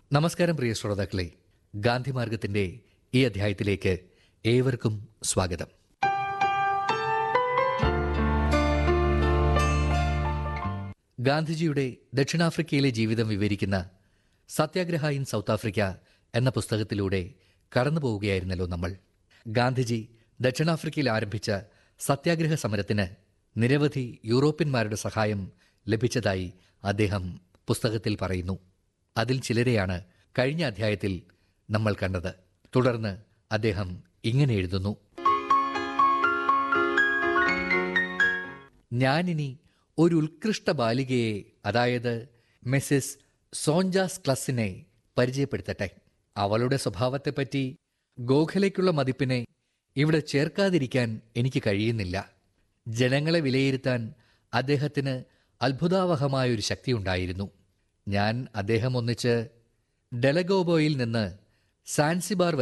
നമസ്കാരം പ്രിയ ശ്രോതാക്കളെ ഗാന്ധിമാർഗത്തിന്റെ ഈ അധ്യായത്തിലേക്ക് ഏവർക്കും സ്വാഗതം ഗാന്ധിജിയുടെ ദക്ഷിണാഫ്രിക്കയിലെ ജീവിതം വിവരിക്കുന്ന സത്യാഗ്രഹ ഇൻ സൗത്ത് ആഫ്രിക്ക എന്ന പുസ്തകത്തിലൂടെ കടന്നു പോവുകയായിരുന്നല്ലോ നമ്മൾ ഗാന്ധിജി ദക്ഷിണാഫ്രിക്കയിൽ ആരംഭിച്ച സത്യാഗ്രഹ സമരത്തിന് നിരവധി യൂറോപ്യന്മാരുടെ സഹായം ലഭിച്ചതായി അദ്ദേഹം പുസ്തകത്തിൽ പറയുന്നു അതിൽ ചിലരെയാണ് കഴിഞ്ഞ അധ്യായത്തിൽ നമ്മൾ കണ്ടത് തുടർന്ന് അദ്ദേഹം ഇങ്ങനെ എഴുതുന്നു ഞാനിനി ഒരു ഉത്കൃഷ്ട ബാലികയെ അതായത് മിസ്സിസ് സോഞ്ചാസ് ക്ലസിനെ പരിചയപ്പെടുത്തട്ടെ അവളുടെ സ്വഭാവത്തെപ്പറ്റി ഗോഖലയ്ക്കുള്ള മതിപ്പിനെ ഇവിടെ ചേർക്കാതിരിക്കാൻ എനിക്ക് കഴിയുന്നില്ല ജനങ്ങളെ വിലയിരുത്താൻ അദ്ദേഹത്തിന് അത്ഭുതാവഹമായൊരു ശക്തിയുണ്ടായിരുന്നു ഞാൻ അദ്ദേഹം ഒന്നിച്ച് ഡെലഗോബോയിൽ നിന്ന് സാൻസിബാർ